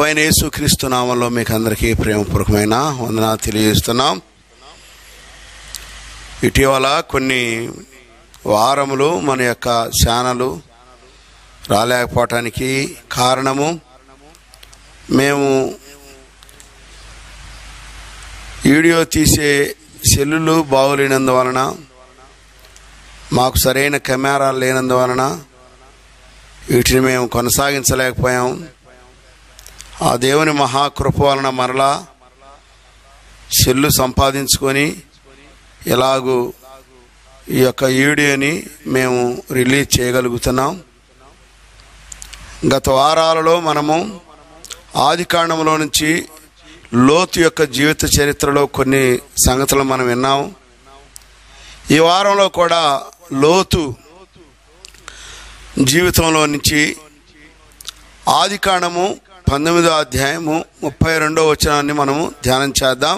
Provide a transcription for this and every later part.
ప్రభైన యేసుక్రీస్తు నామంలో మీకు అందరికీ ప్రేమపూర్వకమైన వందన తెలియజేస్తున్నాం ఇటీవల కొన్ని వారములు మన యొక్క ఛానలు రాలేకపోవటానికి కారణము మేము వీడియో తీసే సెల్లులు బాగులేనందువలన మాకు సరైన కెమెరా లేనందువలన వీటిని మేము కొనసాగించలేకపోయాం ఆ దేవుని మహాకృప వలన మరలా సెల్లు సంపాదించుకొని ఎలాగూ ఈ యొక్క వీడియోని మేము రిలీజ్ చేయగలుగుతున్నాం గత వారాలలో మనము ఆది కాండంలో నుంచి లోతు యొక్క జీవిత చరిత్రలో కొన్ని సంగతులు మనం విన్నాం ఈ వారంలో కూడా లోతు జీవితంలో నుంచి ఆది కాండము పంతొమ్మిదో అధ్యాయము ముప్పై రెండో వచనాన్ని మనము ధ్యానం చేద్దాం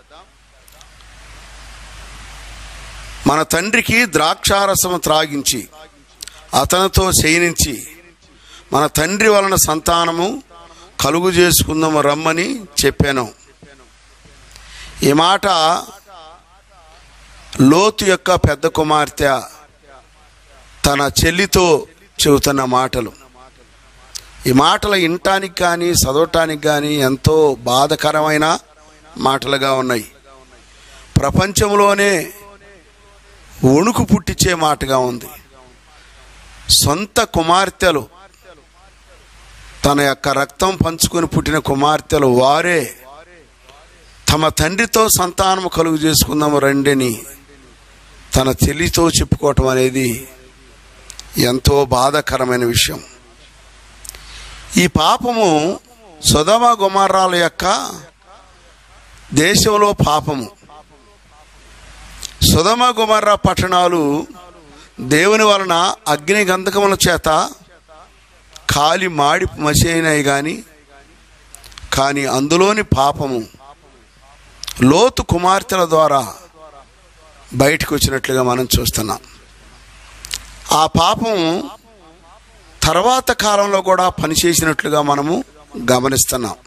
మన తండ్రికి ద్రాక్షారసము త్రాగించి అతనితో శయనించి మన తండ్రి వలన సంతానము కలుగు చేసుకుందాము రమ్మని చెప్పాను ఈ మాట లోతు యొక్క పెద్ద కుమార్తె తన చెల్లితో చెబుతున్న మాటలు ఈ మాటలు వినటానికి కానీ చదవటానికి కానీ ఎంతో బాధకరమైన మాటలుగా ఉన్నాయి ప్రపంచంలోనే వణుకు పుట్టించే మాటగా ఉంది సొంత కుమార్తెలు తన యొక్క రక్తం పంచుకొని పుట్టిన కుమార్తెలు వారే తమ తండ్రితో సంతానము కలుగు చేసుకుందాము రండిని తన చెల్లితో చెప్పుకోవటం అనేది ఎంతో బాధాకరమైన విషయం ఈ పాపము సుధమ గుమారాల యొక్క దేశంలో పాపము సుధమ గుమర్ర పట్టణాలు దేవుని వలన అగ్ని గంధకముల చేత కాలి మాడి మసైనాయి కానీ కానీ అందులోని పాపము లోతు కుమార్తెల ద్వారా బయటకు వచ్చినట్లుగా మనం చూస్తున్నాం ఆ పాపం తర్వాత కాలంలో కూడా పనిచేసినట్లుగా మనము గమనిస్తున్నాం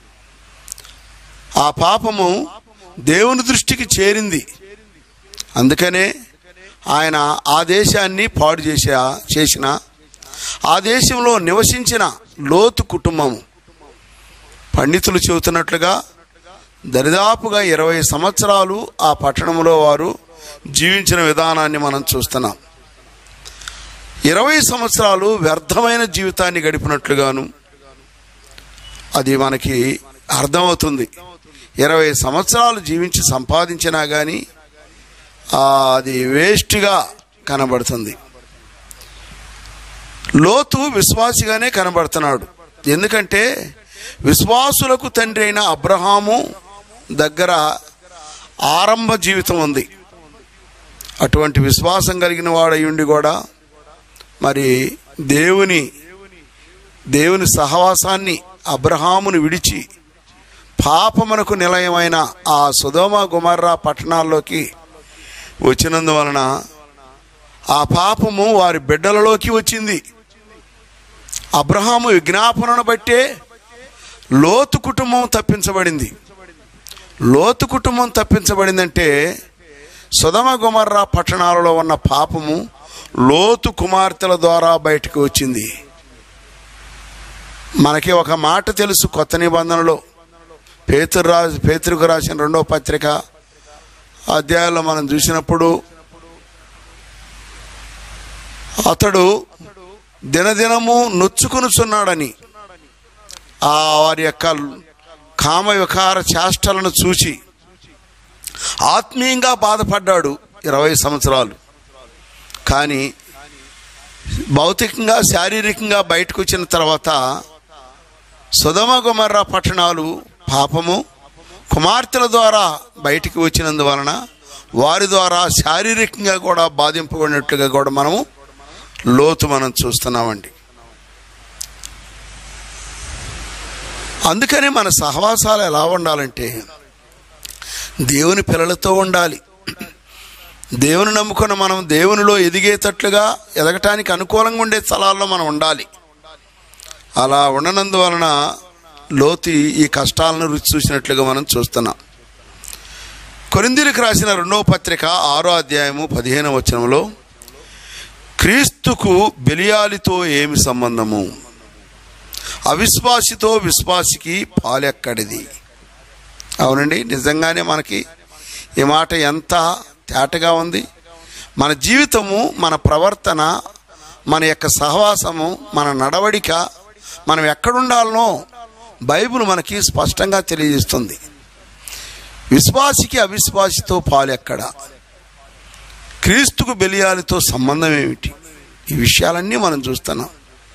ఆ పాపము దేవుని దృష్టికి చేరింది అందుకనే ఆయన ఆ దేశాన్ని పాడు చేసే చేసిన ఆ దేశంలో నివసించిన లోతు కుటుంబము పండితులు చెబుతున్నట్లుగా దరిదాపుగా ఇరవై సంవత్సరాలు ఆ పట్టణంలో వారు జీవించిన విధానాన్ని మనం చూస్తున్నాం ఇరవై సంవత్సరాలు వ్యర్థమైన జీవితాన్ని గడిపినట్లుగాను అది మనకి అర్థమవుతుంది ఇరవై సంవత్సరాలు జీవించి సంపాదించినా కానీ అది వేస్ట్గా కనబడుతుంది లోతు విశ్వాసిగానే కనబడుతున్నాడు ఎందుకంటే విశ్వాసులకు తండ్రి అయిన అబ్రహాము దగ్గర ఆరంభ జీవితం ఉంది అటువంటి విశ్వాసం కలిగిన వాడయ్యుండి కూడా మరి దేవుని దేవుని సహవాసాన్ని అబ్రహామును విడిచి పాపమునకు నిలయమైన ఆ సుధోమ గుమర్రా పట్టణాల్లోకి వచ్చినందువలన ఆ పాపము వారి బిడ్డలలోకి వచ్చింది అబ్రహాము విజ్ఞాపనను బట్టే లోతు కుటుంబం తప్పించబడింది లోతు కుటుంబం తప్పించబడిందంటే సుధమ గుమర్రా పట్టణాలలో ఉన్న పాపము లోతు కుమార్తెల ద్వారా బయటకు వచ్చింది మనకి ఒక మాట తెలుసు కొత్త నిబంధనలో పేతురు రాజు పేతురుకు రాసిన రెండో పత్రిక అధ్యాయంలో మనం చూసినప్పుడు అతడు దినదినము నొచ్చుకొనుచున్నాడని ఆ వారి యొక్క కామ వికార చేష్టలను చూచి ఆత్మీయంగా బాధపడ్డాడు ఇరవై సంవత్సరాలు కానీ భౌతికంగా శారీరకంగా బయటకు వచ్చిన తర్వాత సుధమ గుమర్ర పట్టణాలు పాపము కుమార్తెల ద్వారా బయటికి వచ్చినందువలన వారి ద్వారా శారీరకంగా కూడా బాధింపబడినట్లుగా కూడా మనము లోతు మనం చూస్తున్నామండి అందుకని మన సహవాసాలు ఎలా ఉండాలంటే దేవుని పిల్లలతో ఉండాలి దేవుని నమ్ముకున్న మనం దేవునిలో ఎదిగేటట్లుగా ఎదగటానికి అనుకూలంగా ఉండే స్థలాల్లో మనం ఉండాలి అలా ఉండనందువలన లోతు ఈ కష్టాలను రుచి చూసినట్లుగా మనం చూస్తున్నాం కొరిందీలకు రాసిన రెండవ పత్రిక ఆరో అధ్యాయము పదిహేను వచనంలో క్రీస్తుకు బెలియాలితో ఏమి సంబంధము అవిశ్వాసితో విశ్వాసికి పాలెక్కడిది అవునండి నిజంగానే మనకి ఈ మాట ఎంత తేటగా ఉంది మన జీవితము మన ప్రవర్తన మన యొక్క సహవాసము మన నడవడిక మనం ఎక్కడుండాలనో బైబిల్ మనకి స్పష్టంగా తెలియజేస్తుంది విశ్వాసికి అవిశ్వాసితో పాలెక్కడ క్రీస్తుకు బెలియాలితో సంబంధం ఏమిటి ఈ విషయాలన్నీ మనం చూస్తున్నాం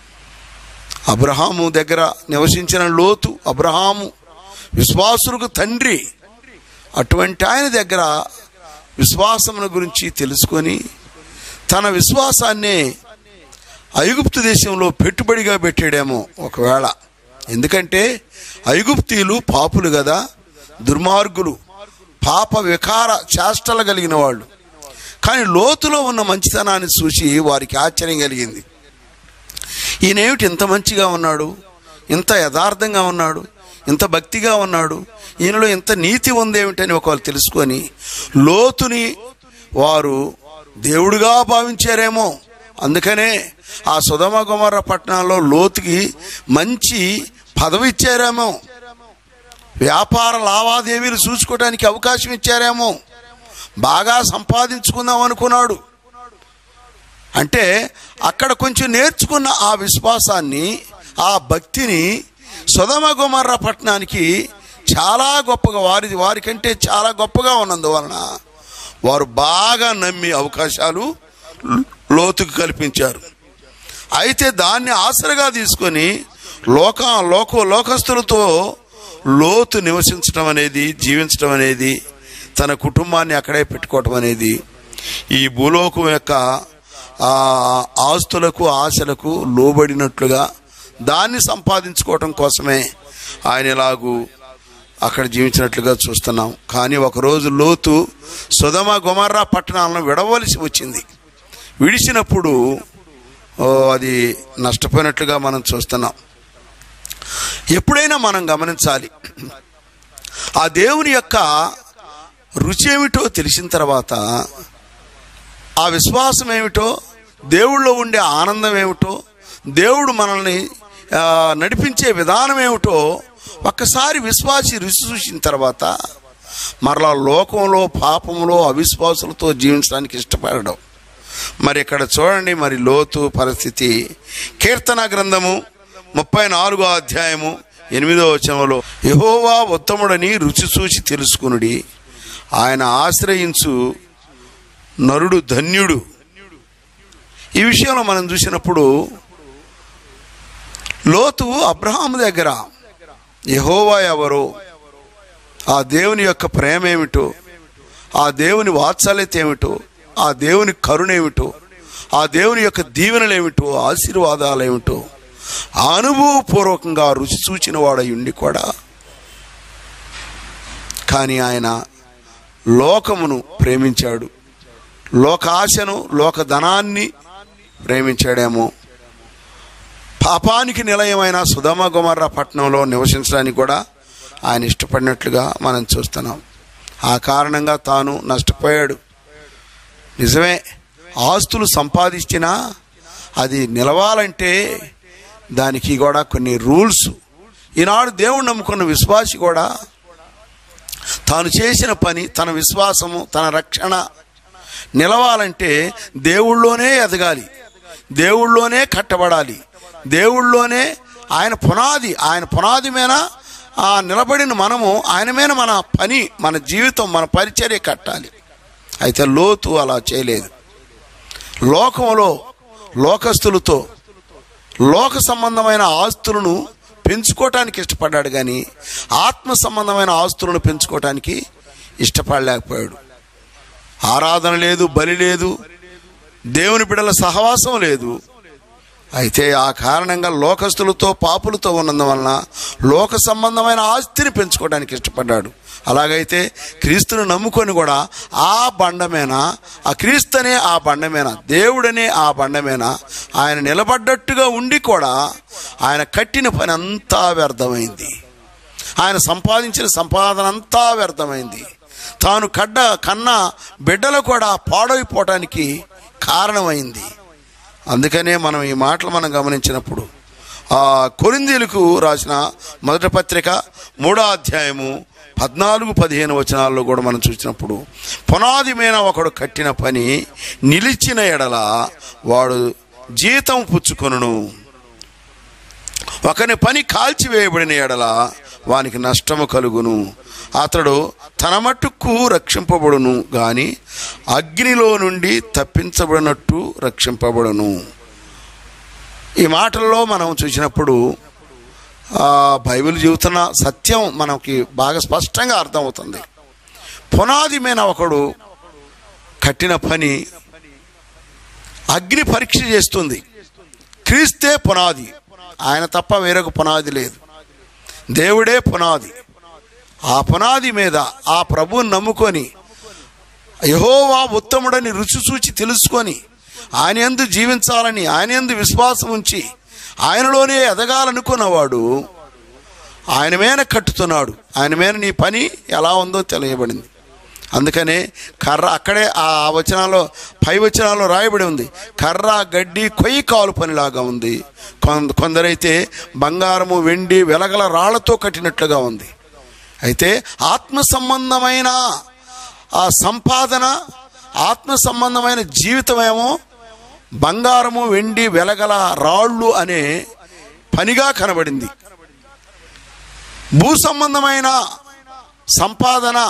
అబ్రహాము దగ్గర నివసించిన లోతు అబ్రహాము విశ్వాసులకు తండ్రి అటువంటి ఆయన దగ్గర విశ్వాసముల గురించి తెలుసుకొని తన విశ్వాసాన్ని ఐగుప్తు దేశంలో పెట్టుబడిగా పెట్టాడేమో ఒకవేళ ఎందుకంటే ఐగుప్తీయులు పాపులు కదా దుర్మార్గులు పాప వికార చేష్టలు కలిగిన వాళ్ళు కానీ లోతులో ఉన్న మంచితనాన్ని చూసి వారికి ఆశ్చర్యం కలిగింది ఈయనేమిటి ఇంత మంచిగా ఉన్నాడు ఇంత యథార్థంగా ఉన్నాడు ఇంత భక్తిగా ఉన్నాడు ఈయనలో ఇంత నీతి ఉందేమిటని ఒకవేళ తెలుసుకొని లోతుని వారు దేవుడిగా భావించారేమో అందుకనే ఆ సుధమ కుమార పట్టణంలో లోతుకి మంచి పదవి ఇచ్చారేమో వ్యాపార లావాదేవీలు చూసుకోవడానికి అవకాశం ఇచ్చారేమో బాగా సంపాదించుకుందాం అనుకున్నాడు అంటే అక్కడ కొంచెం నేర్చుకున్న ఆ విశ్వాసాన్ని ఆ భక్తిని సుధమ గుమర్ర పట్టణానికి చాలా గొప్పగా వారి వారికంటే చాలా గొప్పగా ఉన్నందువలన వారు బాగా నమ్మి అవకాశాలు లోతుకు కల్పించారు అయితే దాన్ని ఆసరగా తీసుకొని లోక లోక లోకస్తులతో లోతు నివసించడం అనేది జీవించడం అనేది తన కుటుంబాన్ని అక్కడే పెట్టుకోవటం అనేది ఈ భూలోకం యొక్క ఆ ఆస్తులకు ఆశలకు లోబడినట్లుగా దాన్ని సంపాదించుకోవటం కోసమే ఆయన ఇలాగూ అక్కడ జీవించినట్లుగా చూస్తున్నాం కానీ ఒకరోజు లోతు సుధమ గుమర్రా పట్టణాలను విడవలసి వచ్చింది విడిచినప్పుడు ఓ, అది నష్టపోయినట్లుగా మనం చూస్తున్నాం ఎప్పుడైనా మనం గమనించాలి ఆ దేవుని యొక్క రుచి ఏమిటో తెలిసిన తర్వాత ఆ విశ్వాసం ఏమిటో దేవుళ్ళో ఉండే ఆనందం ఏమిటో దేవుడు మనల్ని ఆ, నడిపించే విధానం ఏమిటో ఒక్కసారి విశ్వాసి రుచి చూసిన తర్వాత మరలా లోకంలో పాపంలో అవిశ్వాసులతో జీవించడానికి ఇష్టపడడం మరి ఇక్కడ చూడండి మరి లోతు పరిస్థితి కీర్తన గ్రంథము ముప్పై నాలుగో అధ్యాయము ఎనిమిదో వచనంలో యహోవా ఉత్తముడని రుచి చూసి తెలుసుకునుడి ఆయన ఆశ్రయించు నరుడు ధన్యుడు ఈ విషయంలో మనం చూసినప్పుడు లోతు అబ్రహాము దగ్గర యహోవా ఎవరో ఆ దేవుని యొక్క ప్రేమ ఏమిటో ఆ దేవుని వాత్సల్యత ఏమిటో ఆ దేవుని కరుణ ఏమిటో ఆ దేవుని యొక్క దీవెనలు ఏమిటో ఆశీర్వాదాలు ఏమిటో అనుభవపూర్వకంగా రుచి చూచిన వాడై ఉండి కూడా కానీ ఆయన లోకమును ప్రేమించాడు లోక ఆశను లోక ధనాన్ని ప్రేమించాడేమో పాపానికి నిలయమైన సుధమ గుమర్ర పట్టణంలో నివసించడానికి కూడా ఆయన ఇష్టపడినట్లుగా మనం చూస్తున్నాం ఆ కారణంగా తాను నష్టపోయాడు నిజమే ఆస్తులు సంపాదించినా అది నిలవాలంటే దానికి కూడా కొన్ని రూల్స్ ఈనాడు దేవుడు నమ్ముకున్న విశ్వాసి కూడా తాను చేసిన పని తన విశ్వాసము తన రక్షణ నిలవాలంటే దేవుళ్ళోనే ఎదగాలి దేవుళ్ళోనే కట్టబడాలి దేవుళ్ళోనే ఆయన పునాది ఆయన పునాది మీద ఆ నిలబడిన మనము ఆయన మీద మన పని మన జీవితం మన పరిచర్య కట్టాలి అయితే లోతు అలా చేయలేదు లోకంలో లోకస్తులతో లోక సంబంధమైన ఆస్తులను పెంచుకోవటానికి ఇష్టపడ్డాడు కానీ ఆత్మ సంబంధమైన ఆస్తులను పెంచుకోవటానికి ఇష్టపడలేకపోయాడు ఆరాధన లేదు బలి లేదు దేవుని బిడల సహవాసం లేదు అయితే ఆ కారణంగా లోకస్తులతో పాపులతో ఉన్నందువలన లోక సంబంధమైన ఆస్తిని పెంచుకోవడానికి ఇష్టపడ్డాడు అలాగైతే క్రీస్తును నమ్ముకొని కూడా ఆ బండమేనా ఆ క్రీస్తునే ఆ బండమేనా దేవుడనే ఆ బండమేనా ఆయన నిలబడ్డట్టుగా ఉండి కూడా ఆయన కట్టిన పని అంతా వ్యర్థమైంది ఆయన సంపాదించిన సంపాదన అంతా వ్యర్థమైంది తాను కడ్డ కన్న బిడ్డలు కూడా పాడైపోవటానికి కారణమైంది అందుకనే మనం ఈ మాటలు మనం గమనించినప్పుడు ఆ కొరిందీలకు రాసిన మొదటి పత్రిక మూడో అధ్యాయము పద్నాలుగు పదిహేను వచనాల్లో కూడా మనం చూసినప్పుడు పునాది మీద ఒకడు కట్టిన పని నిలిచిన ఎడల వాడు జీతం పుచ్చుకొనును ఒకని పని కాల్చివేయబడిన ఎడల వానికి నష్టము కలుగును అతడు తన మట్టుకు రక్షింపబడును గాని అగ్నిలో నుండి తప్పించబడినట్టు రక్షింపబడును ఈ మాటల్లో మనం చూసినప్పుడు ఆ, బైబిల్ చెబుతున్న సత్యం మనకి బాగా స్పష్టంగా అర్థమవుతుంది పునాది మీద ఒకడు కట్టిన పని అగ్ని పరీక్ష చేస్తుంది క్రీస్తే పునాది ఆయన తప్ప వేరొక పునాది లేదు దేవుడే పునాది ఆ పునాది మీద ఆ ప్రభువుని నమ్ముకొని యహోవా ఉత్తముడని రుచి చూచి తెలుసుకొని ఆయన ఎందు జీవించాలని ఆయన ఎందు విశ్వాసం ఉంచి ఆయనలోనే ఎదగాలనుకున్నవాడు ఆయన మీద కట్టుతున్నాడు ఆయన మీద నీ పని ఎలా ఉందో తెలియబడింది అందుకనే కర్ర అక్కడే ఆ వచనాల్లో పై వచనాల్లో రాయబడి ఉంది కర్ర గడ్డి కొయ్యి కాలు పనిలాగా ఉంది కొంద కొందరైతే బంగారము వెండి వెలగల రాళ్లతో కట్టినట్లుగా ఉంది అయితే ఆత్మ సంబంధమైన ఆ సంపాదన ఆత్మ సంబంధమైన జీవితమేమో బంగారము వెండి వెలగల రాళ్ళు అనే పనిగా కనబడింది భూ సంబంధమైన సంపాదన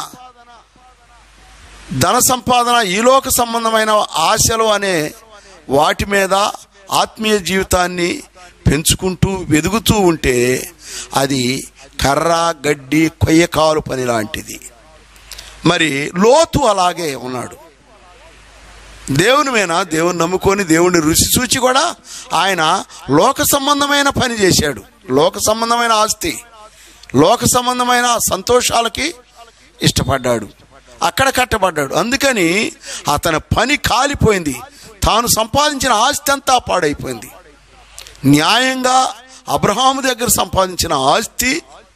ధన సంపాదన ఈలోక సంబంధమైన ఆశలు అనే వాటి మీద ఆత్మీయ జీవితాన్ని పెంచుకుంటూ వెదుగుతూ ఉంటే అది కర్ర గడ్డి కొయ్యకాలు పని లాంటిది మరి లోతు అలాగే ఉన్నాడు దేవుని మీద దేవుని నమ్ముకొని దేవుని రుచి చూచి కూడా ఆయన లోక సంబంధమైన పని చేశాడు లోక సంబంధమైన ఆస్తి లోక సంబంధమైన సంతోషాలకి ఇష్టపడ్డాడు అక్కడ కట్టబడ్డాడు అందుకని అతని పని కాలిపోయింది తాను సంపాదించిన ఆస్తి అంతా పాడైపోయింది న్యాయంగా అబ్రహాము దగ్గర సంపాదించిన ఆస్తి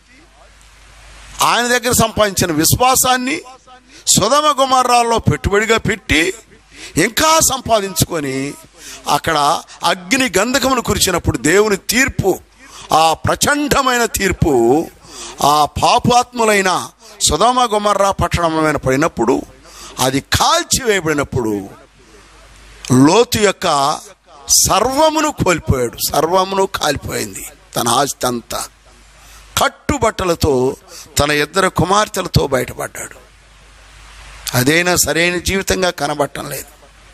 ఆయన దగ్గర సంపాదించిన విశ్వాసాన్ని సుధమ గుమారాల్లో పెట్టుబడిగా పెట్టి ఇంకా సంపాదించుకొని అక్కడ అగ్ని గంధకమును కురిచినప్పుడు దేవుని తీర్పు ఆ ప్రచండమైన తీర్పు ఆ పాపాత్ములైన సుధమ గుమర్రా పట్టణమైన పడినప్పుడు అది కాల్చివేయబడినప్పుడు లోతు యొక్క సర్వమును కోల్పోయాడు సర్వమును కాలిపోయింది తన ఆస్తి అంతా కట్టుబట్టలతో తన ఇద్దరు కుమార్తెలతో బయటపడ్డాడు అదైనా సరైన జీవితంగా కనబట్టం లేదు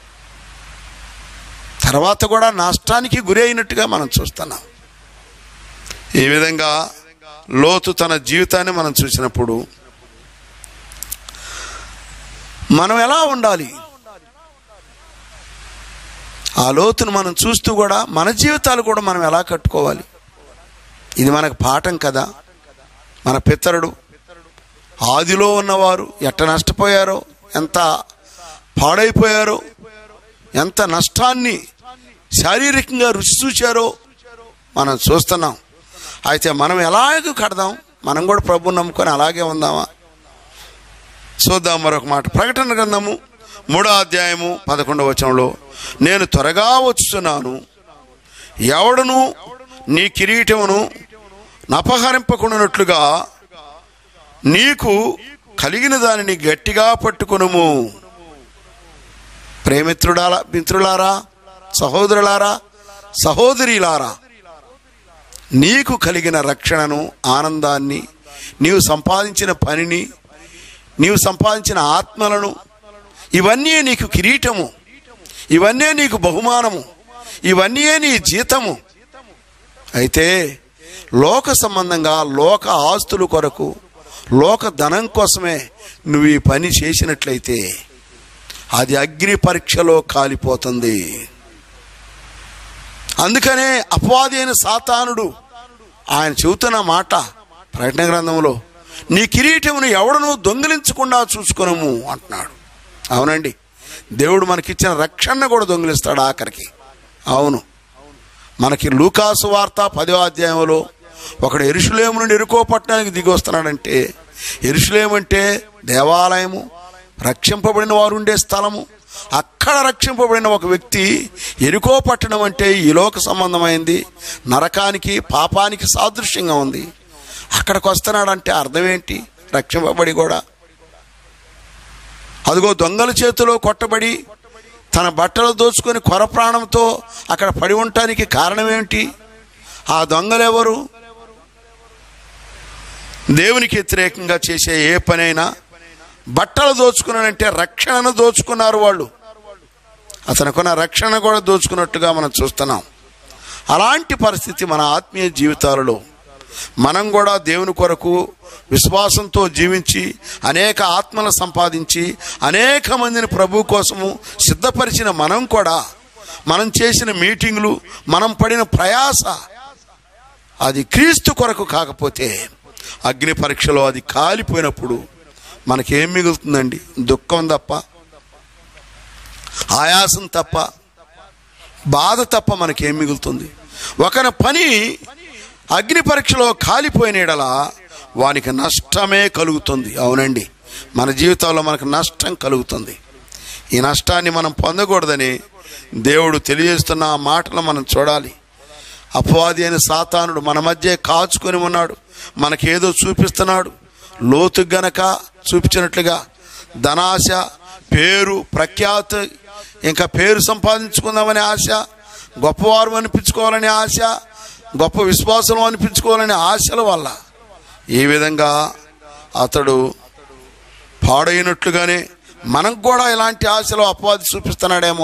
తర్వాత కూడా నష్టానికి గురి అయినట్టుగా మనం చూస్తున్నాం ఈ విధంగా లోతు తన జీవితాన్ని మనం చూసినప్పుడు మనం ఎలా ఉండాలి ఆ లోతును మనం చూస్తూ కూడా మన జీవితాలు కూడా మనం ఎలా కట్టుకోవాలి ఇది మనకు పాఠం కదా మన పితరుడు ఆదిలో ఉన్నవారు ఎట్ట నష్టపోయారో ఎంత పాడైపోయారో ఎంత నష్టాన్ని శారీరకంగా రుచి చూచారో మనం చూస్తున్నాం అయితే మనం ఎలాగ కడదాం మనం కూడా ప్రభు నమ్ముకొని అలాగే ఉందామా చూద్దాం మరొక మాట ప్రకటన గ్రంథము మూడో అధ్యాయము పదకొండవ వచనంలో నేను త్వరగా వచ్చుచున్నాను ఎవడును నీ కిరీటమును నపహరింపకుండానట్లుగా నీకు కలిగిన దానిని గట్టిగా పట్టుకొనుము ప్రేమిత్రుడారా మిత్రులారా సహోదరులారా సహోదరిలారా నీకు కలిగిన రక్షణను ఆనందాన్ని నీవు సంపాదించిన పనిని నీవు సంపాదించిన ఆత్మలను ఇవన్నీ నీకు కిరీటము ఇవన్నీ నీకు బహుమానము ఇవన్నీ నీ జీతము అయితే లోక సంబంధంగా లోక ఆస్తుల కొరకు లోక ధనం కోసమే నువ్వు ఈ పని చేసినట్లయితే అది అగ్ని పరీక్షలో కాలిపోతుంది అందుకనే అపవాది అయిన సాతానుడు ఆయన చెబుతున్న మాట ప్రకటన గ్రంథంలో నీ కిరీటమును ఎవడను దొంగిలించకుండా చూసుకునము అంటున్నాడు అవునండి దేవుడు మనకిచ్చిన రక్షణ కూడా దొంగిలిస్తాడు ఆఖరికి అవును మనకి లూకాసు వార్త పదో అధ్యాయంలో ఒకడు ఎరుషులేము నుండి ఎరుకో పట్టణానికి దిగి వస్తున్నాడంటే ఎరుషులేము అంటే దేవాలయము రక్షింపబడిన వారు ఉండే స్థలము అక్కడ రక్షింపబడిన ఒక వ్యక్తి ఎరుకో పట్టణం అంటే ఈ లోక సంబంధమైంది నరకానికి పాపానికి సాదృశ్యంగా ఉంది అక్కడికి వస్తున్నాడంటే అర్థం ఏంటి రక్షింపబడి కూడా అదిగో దొంగల చేతిలో కొట్టబడి తన బట్టలు దోచుకొని కొర ప్రాణంతో అక్కడ పడి ఉండటానికి కారణం ఏమిటి ఆ దొంగలెవరు దేవునికి వ్యతిరేకంగా చేసే ఏ పనైనా బట్టలు దోచుకున్నానంటే రక్షణను దోచుకున్నారు వాళ్ళు అతనుకున్న రక్షణ కూడా దోచుకున్నట్టుగా మనం చూస్తున్నాం అలాంటి పరిస్థితి మన ఆత్మీయ జీవితాలలో మనం కూడా దేవుని కొరకు విశ్వాసంతో జీవించి అనేక ఆత్మలు సంపాదించి అనేక మందిని ప్రభు కోసము సిద్ధపరిచిన మనం కూడా మనం చేసిన మీటింగులు మనం పడిన ప్రయాస అది క్రీస్తు కొరకు కాకపోతే అగ్ని పరీక్షలో అది కాలిపోయినప్పుడు మనకేం మిగులుతుందండి దుఃఖం తప్ప ఆయాసం తప్ప బాధ తప్ప మనకేం మిగులుతుంది ఒకన పని అగ్ని పరీక్షలో కాలిపోయిన ఎడల వానికి నష్టమే కలుగుతుంది అవునండి మన జీవితంలో మనకు నష్టం కలుగుతుంది ఈ నష్టాన్ని మనం పొందకూడదని దేవుడు తెలియజేస్తున్న ఆ మాటలు మనం చూడాలి అపవాది అయిన సాతానుడు మన మధ్య కాచుకొని ఉన్నాడు మనకేదో చూపిస్తున్నాడు లోతు గనక చూపించినట్లుగా ధనాశ పేరు ప్రఖ్యాత ఇంకా పేరు సంపాదించుకుందామనే ఆశ గొప్పవారు అనిపించుకోవాలనే ఆశ గొప్ప విశ్వాసం అనిపించుకోవాలనే ఆశల వల్ల ఈ విధంగా అతడు పాడైనట్లుగానే మనకు కూడా ఇలాంటి ఆశలు అపవాది చూపిస్తున్నాడేమో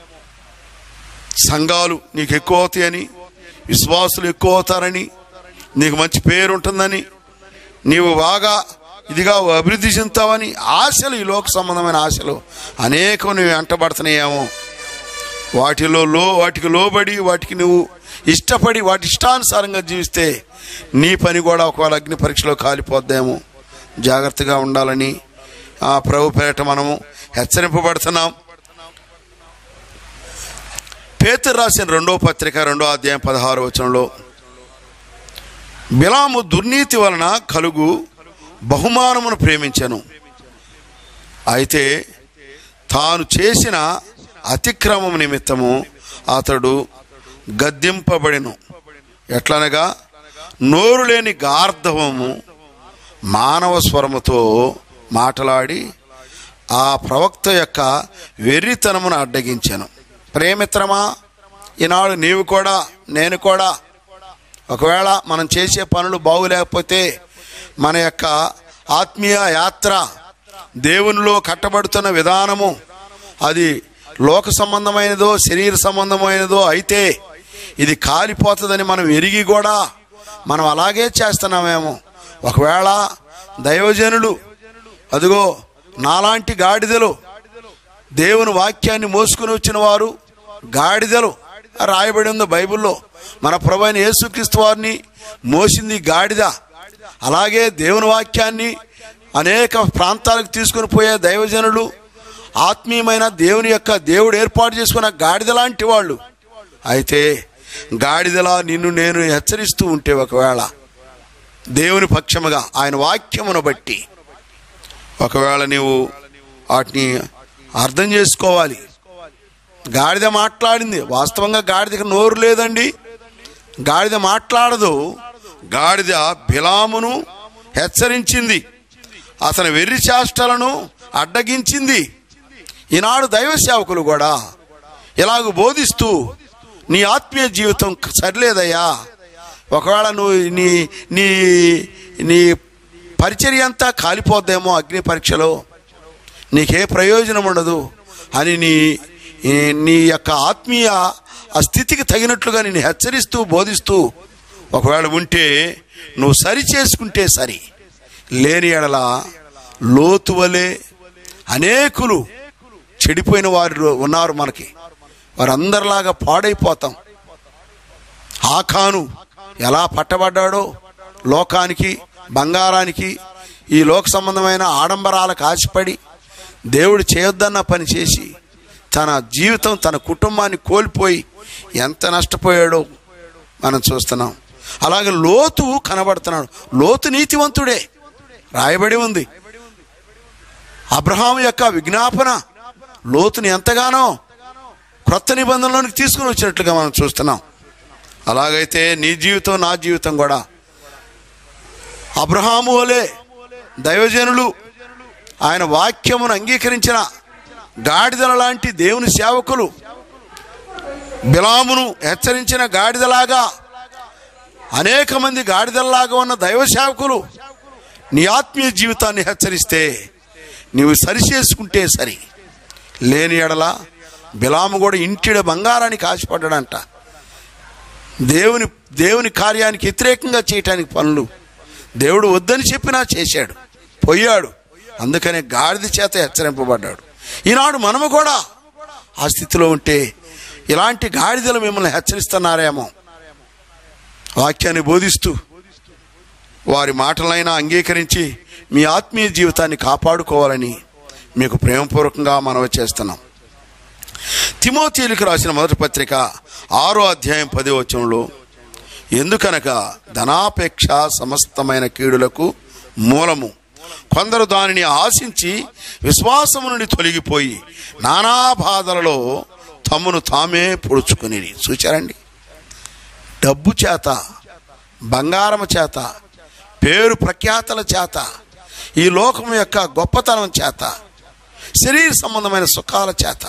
సంఘాలు నీకు ఎక్కువ అవుతాయని విశ్వాసులు ఎక్కువ అవుతారని నీకు మంచి పేరు ఉంటుందని నీవు బాగా ఇదిగా అభివృద్ధి చెందుతావని ఆశలు ఈ లోక సంబంధమైన ఆశలు అనేకం నువ్వు వెంటబడుతున్నాయేమో వాటిలో లో వాటికి లోబడి వాటికి నువ్వు ఇష్టపడి వాటి ఇష్టానుసారంగా జీవిస్తే నీ పని కూడా ఒకవేళ అగ్ని పరీక్షలో కాలిపోద్దేమో జాగ్రత్తగా ఉండాలని ఆ ప్రభు పేట మనము హెచ్చరింపబడుతున్నాం పేతురు రాసిన రెండో పత్రిక రెండో అధ్యాయం పదహారు వచనంలో బిలాము దుర్నీతి వలన కలుగు బహుమానమును ప్రేమించను అయితే తాను చేసిన అతిక్రమం నిమిత్తము అతడు గద్దింపబడిను ఎట్లనగా నోరు లేని గార్ధవము మానవ స్వరముతో మాట్లాడి ఆ ప్రవక్త యొక్క వెర్రితనమును అడ్డగించాను ప్రేమిత్రమా ఈనాడు నీవు కూడా నేను కూడా ఒకవేళ మనం చేసే పనులు బాగులేకపోతే మన యొక్క ఆత్మీయ యాత్ర దేవునిలో కట్టబడుతున్న విధానము అది లోక సంబంధమైనదో శరీర సంబంధమైనదో అయితే ఇది కాలిపోతుందని మనం ఎరిగి కూడా మనం అలాగే చేస్తున్నామేమో ఒకవేళ దైవజనులు అదిగో నాలాంటి గాడిదలు దేవుని వాక్యాన్ని మోసుకుని వచ్చిన వారు గాడిదలు రాయబడి ఉంది బైబిల్లో మన ప్రభు అయిన యేసుక్రీస్తు వారిని మోసింది గాడిద అలాగే దేవుని వాక్యాన్ని అనేక ప్రాంతాలకు తీసుకుని పోయే దైవజనులు ఆత్మీయమైన దేవుని యొక్క దేవుడు ఏర్పాటు చేసుకున్న గాడిద లాంటి వాళ్ళు అయితే గాడిదలా నిన్ను నేను హెచ్చరిస్తూ ఉంటే ఒకవేళ దేవుని పక్షముగా ఆయన వాక్యమును బట్టి ఒకవేళ నీవు వాటిని అర్థం చేసుకోవాలి గాడిద మాట్లాడింది వాస్తవంగా గాడిదకి నోరు లేదండి గాడిద మాట్లాడదు గాడిద బిలామును హెచ్చరించింది అతని వెర్రి చేష్టలను అడ్డగించింది ఈనాడు దైవ సేవకులు కూడా ఇలాగ బోధిస్తూ నీ ఆత్మీయ జీవితం సరిలేదయ్యా ఒకవేళ నువ్వు నీ నీ నీ పరిచర్య అంతా కాలిపోద్దేమో అగ్ని పరీక్షలో నీకే ప్రయోజనం ఉండదు అని నీ ఈ- నీ యొక్క ఆత్మీయ ఆ స్థితికి తగినట్లుగా నేను హెచ్చరిస్తూ బోధిస్తూ ఒకవేళ ఉంటే నువ్వు సరి చేసుకుంటే సరి లేని ఎడల లోతు వలె అనేకులు చెడిపోయిన వారు ఉన్నారు మనకి వారందరిలాగా పాడైపోతాం ఆకాను ఎలా పట్టబడ్డాడో లోకానికి బంగారానికి ఈ లోక సంబంధమైన ఆడంబరాలకు ఆశపడి దేవుడు చేయొద్దన్న పని చేసి తన జీవితం తన కుటుంబాన్ని కోల్పోయి ఎంత నష్టపోయాడో మనం చూస్తున్నాం అలాగే లోతు కనబడుతున్నాడు లోతు నీతివంతుడే రాయబడి ఉంది అబ్రహాం యొక్క విజ్ఞాపన లోతుని ఎంతగానో క్రొత్త నిబంధనలోనికి తీసుకుని వచ్చినట్లుగా మనం చూస్తున్నాం అలాగైతే నీ జీవితం నా జీవితం కూడా అబ్రహాము వలె దైవజనులు ఆయన వాక్యమును అంగీకరించిన గాడిదల లాంటి దేవుని సేవకులు బిలామును హెచ్చరించిన గాడిదలాగా అనేక మంది గాడిదల్లాగా ఉన్న దైవ సేవకులు నీ ఆత్మీయ జీవితాన్ని హెచ్చరిస్తే నీవు సరిచేసుకుంటే సరి లేని ఎడల బిలాము కూడా ఇంటిడ బంగారానికి ఆశపడ్డాడంట దేవుని దేవుని కార్యానికి వ్యతిరేకంగా చేయటానికి పనులు దేవుడు వద్దని చెప్పినా చేశాడు పోయాడు అందుకనే గాడిద చేత హెచ్చరింపబడ్డాడు ఈనాడు మనము కూడా ఆ స్థితిలో ఉంటే ఇలాంటి గాడిదలు మిమ్మల్ని హెచ్చరిస్తున్నారేమో వాక్యాన్ని బోధిస్తూ వారి మాటలైనా అంగీకరించి మీ ఆత్మీయ జీవితాన్ని కాపాడుకోవాలని మీకు ప్రేమపూర్వకంగా మనవి చేస్తున్నాం తిమోతీలకు రాసిన మొదటి పత్రిక ఆరో అధ్యాయం పదో వచనంలో ఎందుకనగా ధనాపేక్ష సమస్తమైన కీడులకు మూలము కొందరు దానిని ఆశించి విశ్వాసము నుండి తొలగిపోయి నానా బాధలలో తమను తామే పొడుచుకుని చూచారండి డబ్బు చేత బంగారము చేత పేరు ప్రఖ్యాతల చేత ఈ లోకం యొక్క గొప్పతనం చేత శరీర సంబంధమైన సుఖాల చేత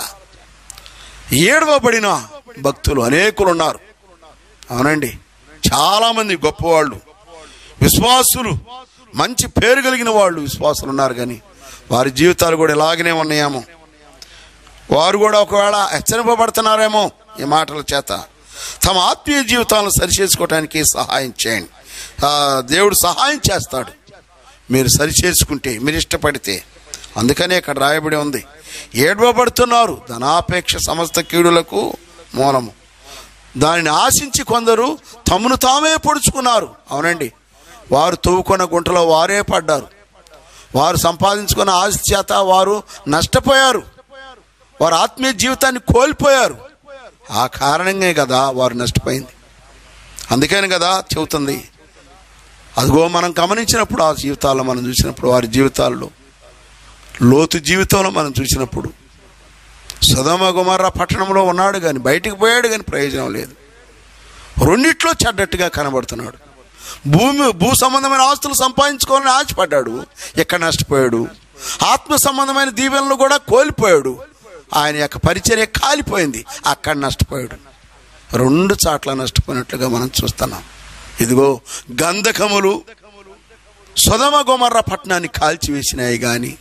ఏడవబడిన భక్తులు అనేకులు ఉన్నారు అవునండి చాలామంది గొప్పవాళ్ళు విశ్వాసులు మంచి పేరు కలిగిన వాళ్ళు విశ్వాసులు ఉన్నారు కానీ వారి జీవితాలు కూడా ఇలాగనే ఉన్నాయేమో వారు కూడా ఒకవేళ హెచ్చరింపబడుతున్నారేమో ఈ మాటల చేత తమ ఆత్మీయ జీవితాలను సరిచేసుకోవడానికి సహాయం చేయండి ఆ, దేవుడు సహాయం చేస్తాడు మీరు సరిచేసుకుంటే మీరు ఇష్టపడితే అందుకనే ఇక్కడ రాయబడి ఉంది ఏడవబడుతున్నారు ధనాపేక్ష సమస్త కీడులకు మూలము దానిని ఆశించి కొందరు తమను తామే పొడుచుకున్నారు అవునండి వారు తవ్వుకున్న గుంటలో వారే పడ్డారు వారు సంపాదించుకున్న ఆశ చేత వారు నష్టపోయారు వారు ఆత్మీయ జీవితాన్ని కోల్పోయారు ఆ కారణంగా కదా వారు నష్టపోయింది అందుకని కదా చెబుతుంది అదిగో మనం గమనించినప్పుడు ఆ జీవితాల్లో మనం చూసినప్పుడు వారి జీవితాల్లో లోతు జీవితంలో మనం చూసినప్పుడు సదమ గుమర్ర పట్టణంలో ఉన్నాడు కానీ బయటికి పోయాడు కానీ ప్రయోజనం లేదు రెండిట్లో చెడ్డట్టుగా కనబడుతున్నాడు భూమి భూ సంబంధమైన ఆస్తులు సంపాదించుకోవాలని ఆశపడ్డాడు ఎక్కడ నష్టపోయాడు ఆత్మ సంబంధమైన దీవెనలు కూడా కోల్పోయాడు ఆయన యొక్క పరిచర్య కాలిపోయింది అక్కడ నష్టపోయాడు రెండు చాట్ల నష్టపోయినట్లుగా మనం చూస్తున్నాం ఇదిగో గంధకములు సుధమ గుమర్ర పట్టణాన్ని కాల్చివేసినాయి కానీ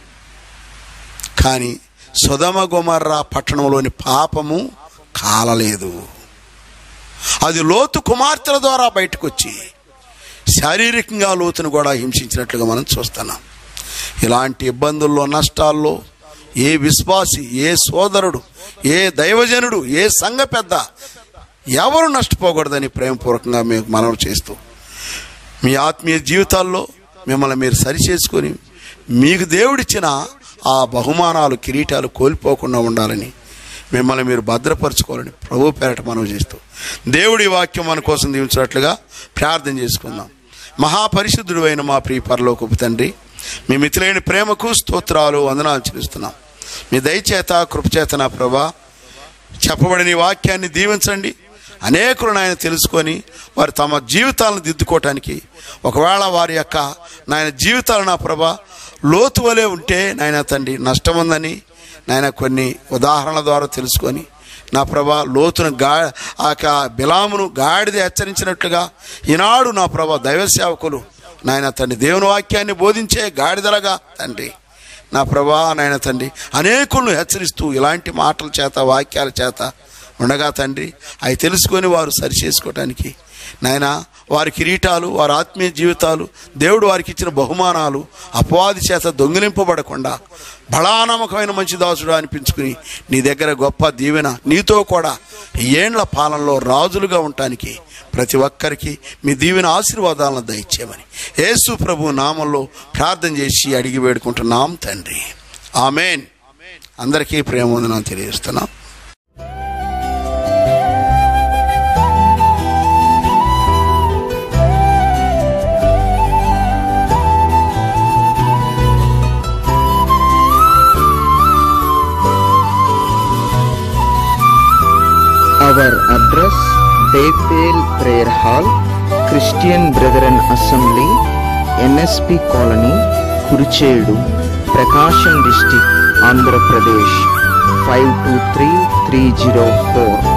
కానీ సుధమ గుమర్ర పట్టణంలోని పాపము కాలలేదు అది లోతు కుమార్తెల ద్వారా బయటకు వచ్చి శారీరకంగా లోతును కూడా హింసించినట్లుగా మనం చూస్తున్నాం ఇలాంటి ఇబ్బందుల్లో నష్టాల్లో ఏ విశ్వాసి ఏ సోదరుడు ఏ దైవజనుడు ఏ సంఘ పెద్ద ఎవరు నష్టపోకూడదని ప్రేమపూర్వకంగా మీకు మనవి చేస్తూ మీ ఆత్మీయ జీవితాల్లో మిమ్మల్ని మీరు సరిచేసుకొని మీకు దేవుడిచ్చిన ఆ బహుమానాలు కిరీటాలు కోల్పోకుండా ఉండాలని మిమ్మల్ని మీరు భద్రపరచుకోవాలని ప్రభు పేరట మనం చేస్తూ దేవుడి వాక్యం మన కోసం దీవించినట్లుగా ప్రార్థన చేసుకుందాం మహాపరిశుద్ధుడు అయిన మా ప్రియ పరలోకపు తండ్రి మీ మితిలేని ప్రేమకు స్తోత్రాలు వందనాలు చెల్లిస్తున్నాం మీ దయచేత కృపచేత నా ప్రభా చెప్పబడిన ఈ వాక్యాన్ని దీవించండి అనేకులు నాయన తెలుసుకొని వారు తమ జీవితాలను దిద్దుకోవటానికి ఒకవేళ వారి యొక్క నాయన జీవితాలు నా ప్రభా లోతు వలె ఉంటే నాయన తండ్రి నష్టం ఉందని నాయన కొన్ని ఉదాహరణల ద్వారా తెలుసుకొని నా ప్రభా లోతును గా ఆ యొక్క బిలామును గాడిద హెచ్చరించినట్లుగా ఈనాడు నా ప్రభా దైవ సేవకులు నాయన తండ్రి దేవుని వాక్యాన్ని బోధించే గాడిదలగా తండ్రి నా ప్రభా నాయన తండ్రి అనేకులను హెచ్చరిస్తూ ఇలాంటి మాటల చేత వాక్యాల చేత ఉండగా తండ్రి అవి తెలుసుకొని వారు సరి చేసుకోవటానికి నాయన వారి కిరీటాలు వారి ఆత్మీయ జీవితాలు దేవుడు వారికి ఇచ్చిన బహుమానాలు అపవాది చేత దొంగిలింపబడకుండా బలానమ్మకమైన మంచి దాసుడు అనిపించుకుని నీ దగ్గర గొప్ప దీవెన నీతో కూడా ఈ ఏండ్ల పాలనలో రాజులుగా ఉండటానికి ప్రతి ఒక్కరికి మీ దీవెన ఆశీర్వాదాలను దయచేయమని యేసు ప్రభు నామంలో ప్రార్థన చేసి అడిగి వేడుకుంటున్నాం తండ్రి ఆమెన్ అందరికీ ప్రేమ వందనం తెలియజేస్తున్నాం Our address Bethel Prayer Hall, Christian Brethren Assembly, NSP Colony, Kurichedu, Prakasham District, Andhra Pradesh 523304.